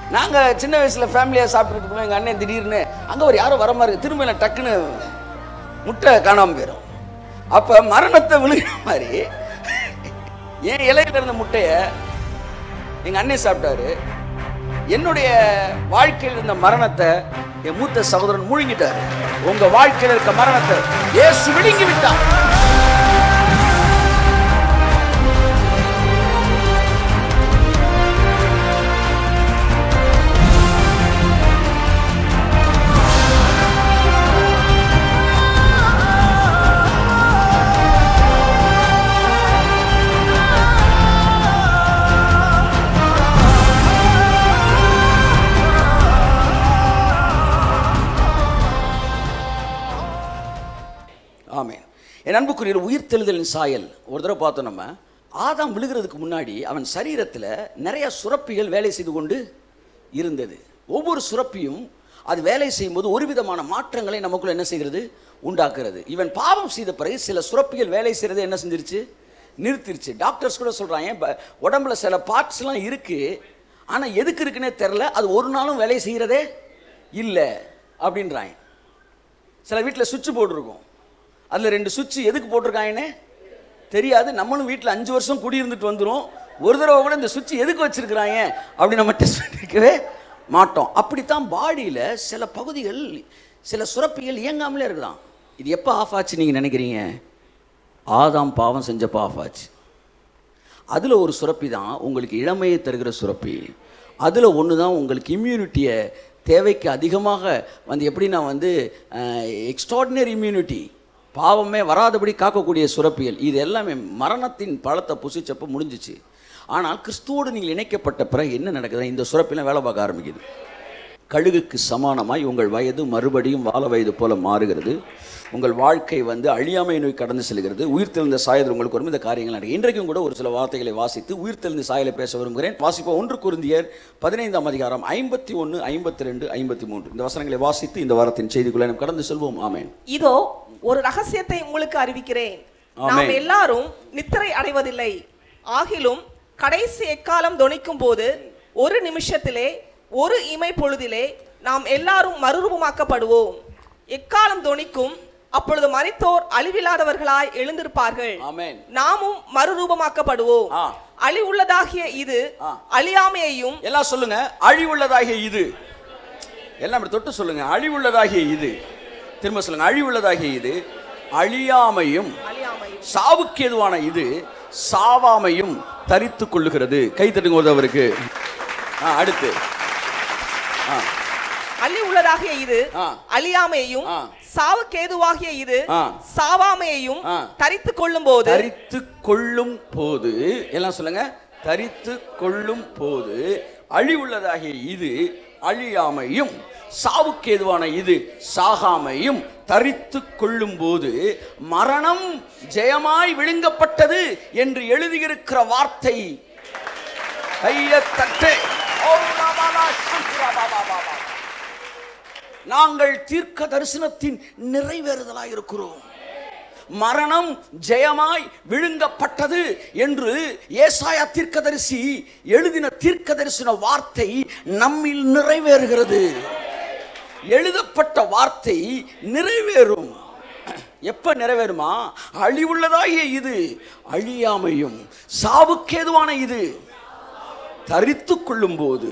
நாங்கள் சின்ன வயசில் ஃபேமிலியாக சாப்பிட்டுட்டு இருக்கோம் எங்கள் அண்ணன் திடீர்னு அங்கே ஒரு யாரோ வர மாதிரி இருக்கு. திரும்ப என்ன டக்குன்னு முட்டை காணாமல் போயிடும் அப்போ மரணத்தை விழுகிற மாதிரி என் இலையில இருந்த முட்டையை எங்கள் அண்ணன் சாப்பிட்டாரு என்னுடைய வாழ்க்கையில் இருந்த மரணத்தை என் மூத்த சகோதரன் முழுங்கிட்டாரு உங்க வாழ்க்கையில் இருக்க மரணத்தை இயேசு விழுங்கி விட்டான் ஆமென் என் அன்புக்குரிய உயிர்த்தெழுதலின் சாயல் ஒரு தடவை பார்த்தோம் நம்ம ஆதாம் விழுகிறதுக்கு முன்னாடி அவன் சரீரத்தில் நிறைய சுரப்பிகள் வேலை செய்து கொண்டு இருந்தது ஒவ்வொரு சுரப்பியும் அது வேலை செய்யும்போது ஒரு விதமான மாற்றங்களை நமக்குள்ள என்ன செய்கிறது உண்டாக்குறது இவன் பாவம் செய்த பிறகு சில சுரப்பிகள் வேலை செய்கிறதை என்ன செஞ்சிருச்சு நிறுத்திருச்சு டாக்டர்ஸ் கூட சொல்கிறாங்க ப- உடம்புல சில பார்ட்ஸ்லாம் இருக்குது ஆனால் எதுக்கு இருக்குன்னே தெரில அது ஒரு நாளும் வேலை செய்கிறதே இல்லை அப்படின்றாங்க சில வீட்டில் சுவிட்ச் போட்டிருக்கோம் அதில் ரெண்டு சுவிட்ச் எதுக்கு போட்டிருக்காங்கன்னே தெரியாது நம்மளும் வீட்டில் அஞ்சு வருஷம் குடியிருந்துட்டு வந்துடும் ஒரு தடவை கூட இந்த சுவிட்ச் எதுக்கு வச்சிருக்கிறாங்க அப்படி நம்ம டெஸ்ட் பண்ணிக்கவே மாட்டோம் அப்படித்தான் பாடியில் சில பகுதிகள் சில சுரப்பிகள் இயங்காமலே இருக்குதாம் இது எப்போ ஆஃப் ஆச்சு நீங்கள் நினைக்கிறீங்க ஆதாம் பாவம் செஞ்சப்போ ஆஃப் ஆச்சு அதில் ஒரு சுரப்பி தான் உங்களுக்கு இளமையை தருகிற சுரப்பி அதில் ஒன்று தான் உங்களுக்கு இம்யூனிட்டியை தேவைக்கு அதிகமாக வந்து எப்படின்னா வந்து எக்ஸ்ட்ராடினரி இம்யூனிட்டி பாவமே வராதபடி காக்கக்கூடிய சுரப்பியல் இது எல்லாமே மரணத்தின் பழத்தை புசிச்சப்போ முடிஞ்சிச்சு ஆனால் கிறிஸ்துவோடு நீங்கள் இணைக்கப்பட்ட பிறகு என்ன நடக்குது இந்த சுரப்பிலாம் வேலை பார்க்க ஆரம்பிக்குது கழுகுக்கு சமானமாய் உங்கள் வயது மறுபடியும் வாழ வயது போல மாறுகிறது உங்கள் வாழ்க்கை வந்து அழியாமை நோய் கடந்து செல்கிறது உயிர்த்தெழுந்த சாயல் உங்களுக்கு வரும் இந்த காரியங்கள் நடக்கும் இன்றைக்கும் கூட ஒரு சில வார்த்தைகளை வாசித்து உயிர்த்தெழுந்த சாயலை பேச விரும்புகிறேன் வாசிப்போம் ஒன்று குருந்தியர் பதினைந்தாம் அதிகாரம் ஐம்பத்தி ஒன்று ஐம்பத்தி ரெண்டு ஐம்பத்தி மூன்று இந்த வசனங்களை வாசித்து இந்த வாரத்தின் செய்திக்குள்ளே நாம் கடந்து செல்வோம் ஆமென் இதோ ஒரு ரகசியத்தை உங்களுக்கு அறிவிக்கிறேன் நாம் ஆமென். எல்லாரும் நித்திரை அடைவதில்லை ஆகிலும் கடைசி எக்காலம் தொனிக்கும் போது ஒரு நிமிஷத்திலே ஒரு இமை பொழுதிலே நாம் எல்லாரும் மறுரூபமாக்கப்படுவோம் எக்காலம் தொனிக்கும் அப்பொழுது மரித்தோர் அழிவில்லாதவர்களாய் எழுந்திருப்பார்கள் ஆமென் நாமும் மறுரூபமாக்கப்படுவோம் ஆ. அழிவுள்ளதாகிய இது ஆ. அழியாமையையும் எல்லாம் சொல்லுங்க அழிவுள்ளதாகிய இது எல்லாம் இப்படி தொட்டு சொல்லுங்க அழிவுள்ளதாகிய இது திரும்ப சொல்லுங்க அழிவுள்ளதாகிய இது அழியாமையும் அழியாமையும் சாவுக்கு எதுவான இது சாவாமையும் தரித்துக் கொள்ளுகிறது கை தட்டுங்க ஒரு அவருக்கு ஆ, அடுத்து ஆ, அழி உள்ளதாகிய இது ஆ. அழியாமையையும் ஆ. சாவுக்கேதுவாகிய இது ஆ. சாவாமையையும் ஆ. தரித்து கொள்ளும் போது தரித்து கொள்ளும் போது எல்லாம் சொல்லுங்க தரித்து கொள்ளும் போது அழிவுள்ளதாகிய இது அழியாமையும் சாவுக்கு ஏதுவான இது சாகாமையும் தரித்து கொள்ளும் போது மரணம் ஜெயமாய் விழுங்கப்பட்டது என்று எழுதியிருக்கிற வார்த்தை கையை தட்டு ஓம் ரமணா சந்திரா பாபா பாபா. நாங்கள் தீர்க்க தரிசனத்தின் நிறைவேறுதலாய் இருக்கிறோம் மரணம் ஜெயமாய் விழுங்கப்பட்டது என்று ஏசாயா தீர்க்கதரிசி எழுதின தீர்க்கதரிசன வார்த்தை நம்மில் நிறைவேறுகிறது எழுதப்பட்ட வார்த்தை நிறைவேறும் எப்ப நிறைவேறுமா அழிவுள்ளதாகிய இது அழியாமையும் சாவுக்கேதுவான இது தரித்து கொள்ளும் போது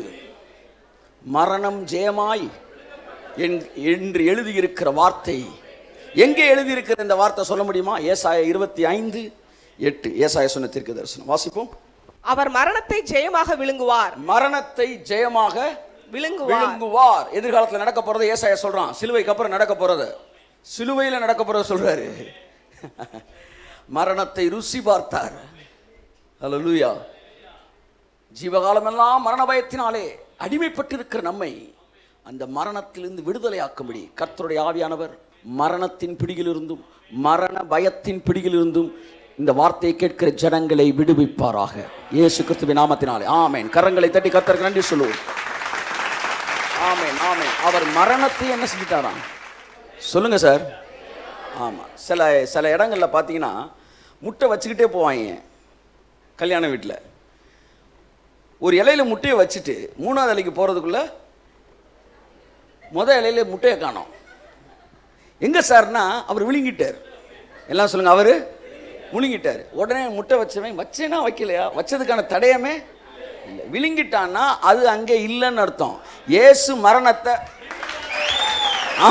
மரணம் ஜெயமாய் என்- என்று எழுதியிருக்கிற வார்த்தை எங்கே எழுதியிருக்கிற இந்த வார்த்தை சொல்ல முடியுமா ஏசாய இருபத்தி ஐந்து எட்டு ஏசாய சொன்ன தீர்க்க தரிசனம் வாசிப்போம் அவர் மரணத்தை ஜெயமாக விழுங்குவார் மரணத்தை ஜெயமாக விழுங்குவார் விழுங்குவார் எதிர்காலத்தில் நடக்க போறது ஏசாய சொல்றான் சிலுவைக்கு அப்புறம் நடக்க போறது சிலுவையில் நடக்க போறது சொல்றாரு மரணத்தை ருசி பார்த்தார் அல்லேலூயா ஜீவகாலமெல்லாம் மரண பயத்தினாலே அடிமைப்பட்டிருக்கிற நம்மை அந்த மரணத்திலிருந்து விடுதலையாக்கும்படி கர்த்தருடைய ஆவியானவர் மரணத்தின் பிடியிலிருந்தும் மரண பயத்தின் பிடியிலிருந்தும் இந்த வார்த்தையை கேட்கிற ஜனங்களை விடுவிப்பாராக இயேசு கிறிஸ்துவின் நாமத்தினாலே ஆமென் கரங்களை தட்டி கர்த்தருக்கு நன்றி சொல்லுவோம் ஆமென் ஆமென் அவர் மரணத்தை என்ன செஞ்சிட்டாராம் சொல்லுங்க சார் ஆமாம் சில சில இடங்கள்ல பார்த்தீங்கன்னா முட்டை வச்சுக்கிட்டே போவாங்க கல்யாண வீட்டில் ஒரு இலையில முட்டையை வச்சுட்டு மூணாவது இலைக்கு போகிறதுக்குள்ள முத இலையில முட்டையை காணோம் எங்க சார்னா அவர் விழுங்கிட்டார் எல்லாம் சொல்லுங்க அவர் முழுங்கிட்டார் உடனே முட்டை வச்சவன் வச்சேனா வைக்கலையா வச்சதுக்கான தடயமே இல்லை விழுங்கிட்டான்னா அது அங்கே இல்லைன்னு அர்த்தம் இயேசு மரணத்தை ஆ.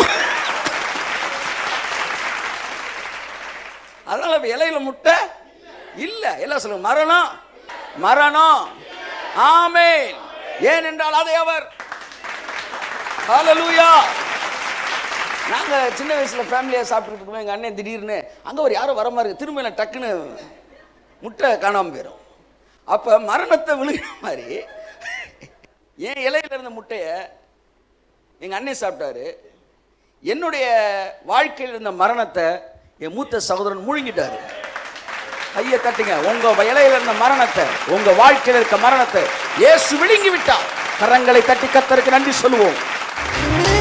அதனால இப்ப இலையில முட்டை இல்ல எல்லாம் சொல்லுங்க மரணம் மரணம் ஆமென் ஏனென்றால் அதை அவர் ஹalleluya நாங்க சின்ன வயசுல ஃபேமிலியா சாப்பிட்டுட்டு இருக்கோம் எங்க அண்ணன் திடீர்னு அங்க ஒரு யாரோ வர மாதிரி இருக்கு. திரும்ப என்ன டக்குன்னு முட்டை காணாம போயிடும் அப்ப மரணத்தை விழுகிற மாதிரி என் இலையில இருந்த முட்டையை எங்க அண்ணன் சாப்பிட்டாரு என்னுடைய வாழ்க்கையில் இருந்த மரணத்தை என் மூத்த சகோதரன் முழுங்கிட்டாரு கையை தட்டுங்க உங்க இலையில இருந்த மரணத்தை உங்க வாழ்க்கையில் இருக்க மரணத்தை இயேசு விழுங்கி விட்டார் கரங்களை தட்டி கத்தருக்கு நன்றி சொல்லுவோம்